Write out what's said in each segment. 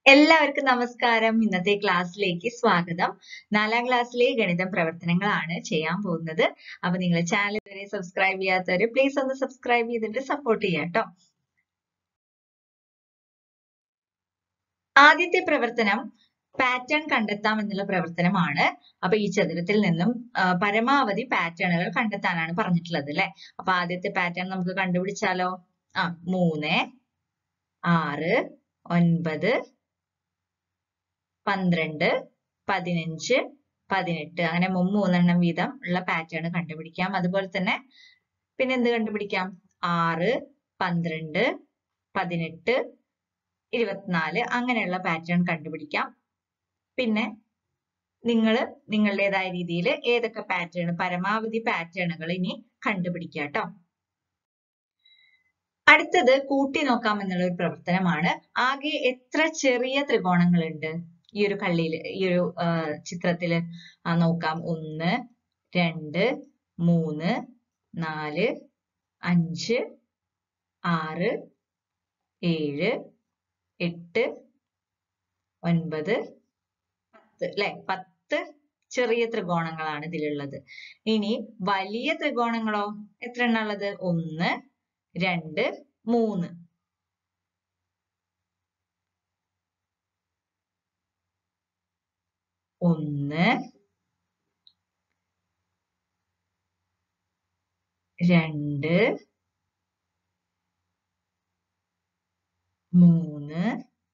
എല്ലാവർക്കും നമസ്കാരം ഇന്നത്തെ ക്ലാസ്സിലേക്ക് സ്വാഗതം നാലാം ക്ലാസ്സിലെ ഗണിതം പ്രവർത്തനങ്ങളാണ് ചെയ്യാൻ പോകുന്നത് അപ്പൊ നിങ്ങൾ ചാനൽ ഇതുവരെ സബ്സ്ക്രൈബ് ചെയ്യാത്തവര് പ്ലീസ് ഒന്ന് സബ്സ്ക്രൈബ് ചെയ്തിട്ട് സപ്പോർട്ട് ചെയ്യാം കേട്ടോ ആദ്യത്തെ പ്രവർത്തനം പാറ്റേൺ കണ്ടെത്താം എന്നുള്ള പ്രവർത്തനമാണ് അപ്പൊ ഈ ചതുരത്തിൽ നിന്നും ആ, പരമാവധി പാറ്റേണുകൾ കണ്ടെത്താനാണ് പറഞ്ഞിട്ടുള്ളത് അല്ലെ അപ്പൊ ആദ്യത്തെ പാറ്റേൺ നമുക്ക് കണ്ടുപിടിച്ചാലോ ആ മൂന്ന് ആറ് ഒൻപത് പന്ത്രണ്ട് പതിനഞ്ച് പതിനെട്ട് അങ്ങനെ മൂ- മൂന്നെണ്ണം വീതം ഉള്ള പാറ്റേൺ കണ്ടുപിടിക്കാം അതുപോലെ തന്നെ പിന്നെ എന്ത് കണ്ടുപിടിക്കാം ആറ് പന്ത്രണ്ട് പതിനെട്ട് ഇരുപത്തിനാല് അങ്ങനെയുള്ള പാറ്റേൺ കണ്ടുപിടിക്കാം പിന്നെ നിങ്ങൾ നിങ്ങളുടേതായ രീതിയിൽ ഏതൊക്കെ പാറ്റേൺ പരമാവധി പാറ്റേണുകൾ ഇനി കണ്ടുപിടിക്കുക കേട്ടോ അടുത്തത് കൂട്ടി നോക്കാം എന്നുള്ള ഒരു പ്രവർത്തനമാണ് ആകെ എത്ര ചെറിയ ത്രികോണങ്ങളുണ്ട് ഈ ഒരു കള്ളിയിൽ ഈ ഒരു ആ, ചിത്രത്തില് ആ, നോക്കാം ഒന്ന് രണ്ട് മൂന്ന് നാല് അഞ്ച് ആറ് ഏഴ് എട്ട് ഒൻപത് പത്ത് അല്ലെ പത്ത് ചെറിയ ത്രികോണങ്ങളാണ് ഇതിലുള്ളത് ഇനി വലിയ ത്രികോണങ്ങളോ എത്ര എണ്ണ ഉള്ളത് ഒന്ന് രണ്ട് മൂന്ന് ഒന്ന് രണ്ട് മൂന്ന്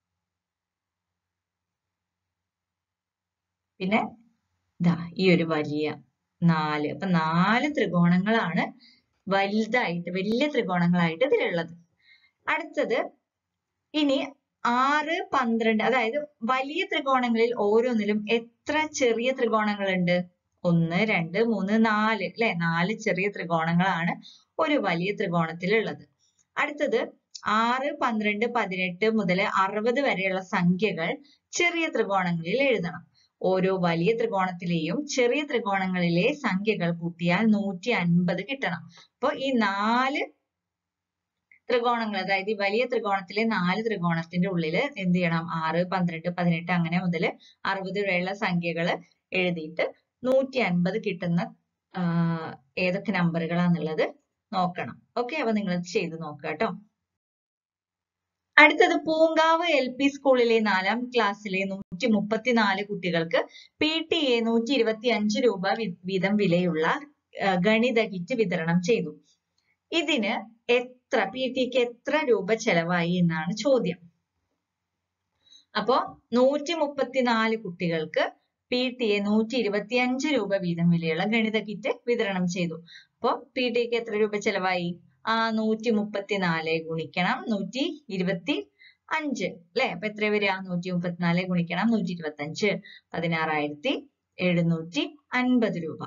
പിന്നെ ദാ ഈ ഒരു വലിയ നാല് അപ്പൊ നാല് ത്രികോണങ്ങളാണ് വലുതായിട്ട് വലിയ ത്രികോണങ്ങളായിട്ട് ഇതിലുള്ളത് അടുത്തത് ഇനി ആറ് പന്ത്രണ്ട് അതായത് വലിയ ത്രികോണങ്ങളിൽ ഓരോന്നിലും എത്ര ചെറിയ ത്രികോണങ്ങളുണ്ട് ഒന്ന് രണ്ട് മൂന്ന് നാല് അല്ലെ നാല് ചെറിയ ത്രികോണങ്ങളാണ് ഒരു വലിയ ത്രികോണത്തിലുള്ളത് അടുത്തത് ആറ് പന്ത്രണ്ട് പതിനെട്ട് മുതൽ അറുപത് വരെയുള്ള സംഖ്യകൾ ചെറിയ ത്രികോണങ്ങളിൽ എഴുതണം ഓരോ വലിയ ത്രികോണത്തിലെയും ചെറിയ ത്രികോണങ്ങളിലെ സംഖ്യകൾ കൂട്ടിയാൽ നൂറ്റി അൻപത് കിട്ടണം അപ്പൊ ഈ നാല് ത്രികോണങ്ങൾ അതായത് ഈ വലിയ ത്രികോണത്തിലെ നാല് ത്രികോണത്തിന്റെ ഉള്ളില് എന്ത് ചെയ്യണം ആറ് പന്ത്രണ്ട് പതിനെട്ട് അങ്ങനെ മുതൽ അറുപത് വരെയുള്ള സംഖ്യകൾ എഴുതിയിട്ട് നൂറ്റി അൻപത് കിട്ടുന്ന ആ, ഏതൊക്കെ നമ്പറുകളാന്നുള്ളത് നോക്കണം ഓക്കെ അപ്പൊ നിങ്ങൾ ചെയ്ത് നോക്കുക കേട്ടോ അടുത്തത് പൂങ്കാവ് എൽ പി സ്കൂളിലെ നാലാം ക്ലാസ്സിലെ നൂറ്റി മുപ്പത്തിനാല് കുട്ടികൾക്ക് പി ടി എ നൂറ്റി ഇരുപത്തി അഞ്ച് രൂപ വി- വീതം വിലയുള്ള ആ, ഗണിത കിറ്റ് വിതരണം ചെയ്തു ഇതിന് എത്ര പി ടിക്ക് എത്ര രൂപ ചെലവായി എന്നാണ് ചോദ്യം അപ്പോ നൂറ്റി മുപ്പത്തിനാല് കുട്ടികൾക്ക് പി ടി എ നൂറ്റി ഇരുപത്തി അഞ്ച് രൂപ വീതം വിലയുള്ള ഗണിത കിറ്റ് വിതരണം ചെയ്തു അപ്പോ പി ടിക്ക് എത്ര രൂപ ചെലവായി ആ നൂറ്റി മുപ്പത്തിനാല് ഗുണിക്കണം നൂറ്റി ഇരുപത്തി അഞ്ച് അല്ലെ അപ്പൊ എത്ര വരിക നൂറ്റി മുപ്പത്തിനാല് ഗുണിക്കണം നൂറ്റി ഇരുപത്തി അഞ്ച് പതിനാറായിരത്തി എഴുന്നൂറ്റി അൻപത് രൂപ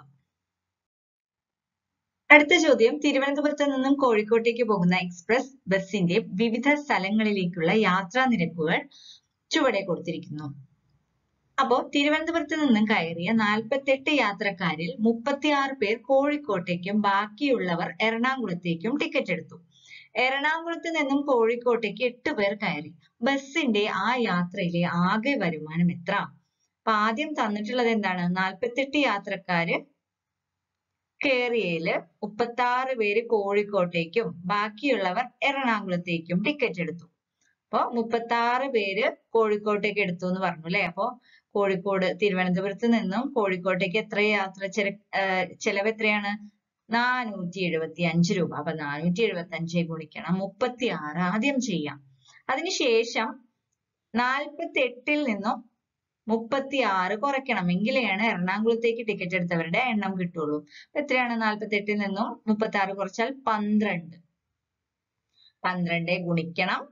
അടുത്ത ചോദ്യം തിരുവനന്തപുരത്ത് നിന്നും കോഴിക്കോട്ടേക്ക് പോകുന്ന എക്സ്പ്രസ് ബസിന്റെ വിവിധ സ്ഥലങ്ങളിലേക്കുള്ള യാത്രാ നിരക്കുകൾ ചുവടെ കൊടുത്തിരിക്കുന്നു അപ്പോ തിരുവനന്തപുരത്ത് നിന്നും കയറിയ നാൽപ്പത്തെട്ട് യാത്രക്കാരിൽ മുപ്പത്തിയാറ് പേർ കോഴിക്കോട്ടേക്കും ബാക്കിയുള്ളവർ എറണാകുളത്തേക്കും ടിക്കറ്റ് എടുത്തു എറണാകുളത്ത് നിന്നും കോഴിക്കോട്ടേക്ക് എട്ട് പേർ കയറി ബസിന്റെ ആ യാത്രയിലെ ആകെ വരുമാനം എത്ര അപ്പൊ ആദ്യം തന്നിട്ടുള്ളത് എന്താണ് നാൽപ്പത്തെട്ട് യാത്രക്കാര് കേറിയയില് മുപ്പത്താറ് പേര് കോഴിക്കോട്ടേക്കും ബാക്കിയുള്ളവർ എറണാകുളത്തേക്കും ടിക്കറ്റ് എടുത്തു അപ്പൊ മുപ്പത്താറ് പേര് കോഴിക്കോട്ടേക്ക് എടുത്തു എന്ന് പറഞ്ഞു അല്ലെ അപ്പൊ കോഴിക്കോട് തിരുവനന്തപുരത്ത് നിന്നും കോഴിക്കോട്ടേക്ക് എത്ര യാത്ര ചെല ആഹ് ചെലവ് എത്രയാണ് നാനൂറ്റി എഴുപത്തി അഞ്ച് രൂപ അപ്പൊ നാനൂറ്റി എഴുപത്തി അഞ്ച് ഗുണിക്കണം മുപ്പത്തി ആറ് ആദ്യം ചെയ്യാം അതിനുശേഷം നാൽപ്പത്തി എട്ടിൽ നിന്നും മുപ്പത്തി ആറ് കുറയ്ക്കണം എങ്കിലെയാണ് എറണാകുളത്തേക്ക് ടിക്കറ്റ് എടുത്തവരുടെ എണ്ണം കിട്ടുള്ളൂ എത്രയാണ് നാൽപ്പത്തി എട്ടിൽ നിന്നും മുപ്പത്തി ആറ് കുറച്ചാൽ പന്ത്രണ്ട് പന്ത്രണ്ട് ഗുണിക്കണം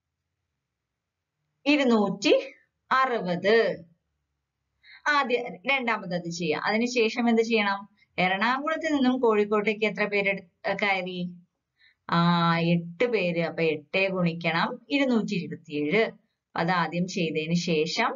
ഇരുന്നൂറ്റി അറുപത് ആദ്യ രണ്ടാമത് അത് ചെയ്യാം അതിനുശേഷം എന്ത് ചെയ്യണം എറണാകുളത്ത് നിന്നും കോഴിക്കോട്ടേക്ക് എത്ര പേര് എടു- ഏർ കയറി ആ എട്ട് പേര് അപ്പൊ എട്ട് ഗുണിക്കണം ഇരുന്നൂറ്റി ഇരുപത്തിയേഴ് അത് ആദ്യം ചെയ്തതിന് ശേഷം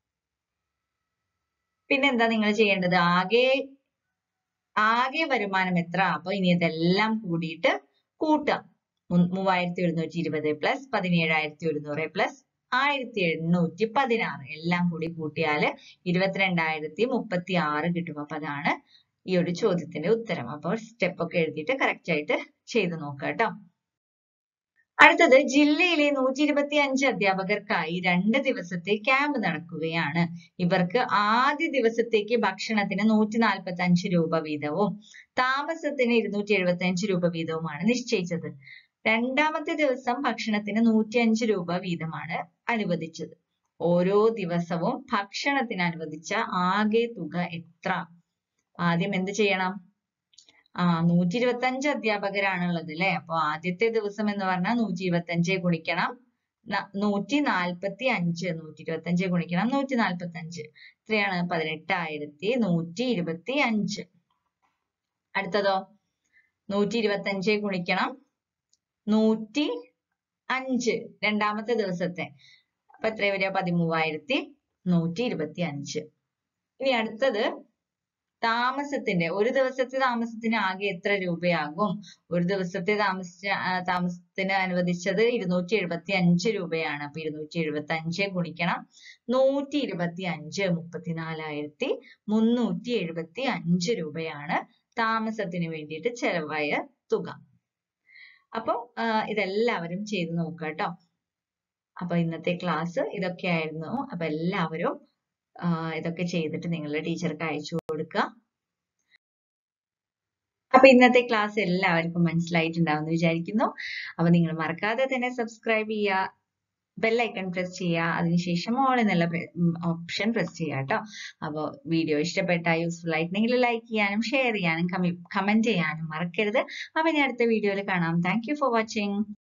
പിന്നെന്താ നിങ്ങൾ ചെയ്യേണ്ടത് ആകെ ആകെ വരുമാനം എത്ര അപ്പൊ ഇനി ഇതെല്ലാം കൂടിയിട്ട് കൂട്ടാം മു- മൂവായിരത്തി ഒരുന്നൂറ്റി ഇരുപത് പ്ലസ് പതിനേഴായിരത്തി ഒരുന്നൂറ് പ്ലസ് ആയിരത്തി എണ്ണൂറ്റി പതിനാറ് എല്ലാം കൂടി കൂട്ടിയാൽ ഇരുപത്തിരണ്ടായിരത്തി മുപ്പത്തി ആറ് കിട്ടും അപ്പൊ അതാണ് ഈ ഒരു ചോദ്യത്തിന്റെ ഉത്തരം അപ്പോൾ സ്റ്റെപ്പ് ഒക്കെ എഴുതിയിട്ട് കറക്റ്റ് ആയിട്ട് ചെയ്ത് നോക്കുക കേട്ടോ അടുത്തത് ജില്ലയിലെ നൂറ്റി ഇരുപത്തി അഞ്ച് അധ്യാപകർക്കായി രണ്ട് ദിവസത്തെ ക്യാമ്പ് നടക്കുകയാണ് ഇവർക്ക് ആദ്യ ദിവസത്തേക്ക് ഭക്ഷണത്തിന് നൂറ്റി നാൽപ്പത്തി അഞ്ച് രൂപ വീതവും താമസത്തിന് ഇരുന്നൂറ്റി എഴുപത്തി അഞ്ച് രൂപ വീതവുമാണ് നിശ്ചയിച്ചത് രണ്ടാമത്തെ ദിവസം ഭക്ഷണത്തിന് നൂറ്റി അഞ്ച് രൂപ വീതമാണ് അനുവദിച്ചത് ഓരോ ദിവസവും ഭക്ഷണത്തിന് അനുവദിച്ച ആകെ തുക എത്ര ആദ്യം എന്ത് ചെയ്യണം ആ നൂറ്റി ഇരുപത്തി അഞ്ച് അധ്യാപകരാണുള്ളത് അല്ലെ അപ്പൊ ആദ്യത്തെ ദിവസം എന്ന് പറഞ്ഞാൽ നൂറ്റി ഇരുപത്തി അഞ്ച് ഗുണിക്കണം നൂറ്റി നാൽപ്പത്തി അഞ്ച് നൂറ്റി ഇരുപത്തി അഞ്ച് ഗുണിക്കണം നൂറ്റി നാൽപ്പത്തി അഞ്ച് എത്രയാണ് പതിനെട്ടായിരത്തി നൂറ്റി ഇരുപത്തി അഞ്ച് അടുത്തതോ നൂറ്റി ഇരുപത്തി അഞ്ച് ഗുണിക്കണം നൂറ്റി അഞ്ച് രണ്ടാമത്തെ ദിവസത്തെ അപ്പൊ എത്ര വരിക പതിമൂവായിരത്തി നൂറ്റി ഇരുപത്തി അഞ്ച് ഇനി അടുത്തത് താമസത്തിന്റെ ഒരു ദിവസത്തെ താമസത്തിന് ആകെ എത്ര രൂപയാകും ഒരു ദിവസത്തെ താമസിച്ച താമസത്തിന് അനുവദിച്ചത് ഇരുന്നൂറ്റി എഴുപത്തി അഞ്ച് രൂപയാണ് അപ്പൊ ഇരുന്നൂറ്റി എഴുപത്തി അഞ്ച് ഗുണിക്കണം നൂറ്റി ഇരുപത്തി അഞ്ച് മുപ്പത്തിനാലായിരത്തി മുന്നൂറ്റി എഴുപത്തി അഞ്ച് രൂപയാണ് താമസത്തിന് വേണ്ടിയിട്ട് ചെലവായ തുക അപ്പൊ ഇതെല്ലാവരും ചെയ്ത് നോക്കുക കേട്ടോ അപ്പൊ ഇന്നത്തെ ക്ലാസ് ഇതൊക്കെയായിരുന്നു അപ്പൊ എല്ലാവരും ഇതൊക്കെ ചെയ്തിട്ട് നിങ്ങളുടെ ടീച്ചർക്ക് അയച്ചു കൊടുക്കുക അപ്പൊ ഇന്നത്തെ ക്ലാസ് എല്ലാവർക്കും മനസ്സിലായിട്ടുണ്ടാവും എന്ന് വിചാരിക്കുന്നു അപ്പൊ നിങ്ങൾ മറക്കാതെ തന്നെ സബ്സ്ക്രൈബ് ചെയ്യുക ബെല്ലൈക്കൺ പ്രസ് ചെയ്യുക അതിനുശേഷം ഓൾ എന്നുള്ള ഓപ്ഷൻ പ്രസ് ചെയ്യുക കേട്ടോ അപ്പോൾ വീഡിയോ ഇഷ്ടപ്പെട്ട യൂസ്ഫുൾ ആയിട്ടുണ്ടെങ്കിൽ ലൈക്ക് ചെയ്യാനും ഷെയർ ചെയ്യാനും കമന്റ് ചെയ്യാനും മറക്കരുത് അപ്പൊ ഇനി അടുത്ത വീഡിയോയിൽ കാണാം താങ്ക് ഫോർ വാച്ചിങ്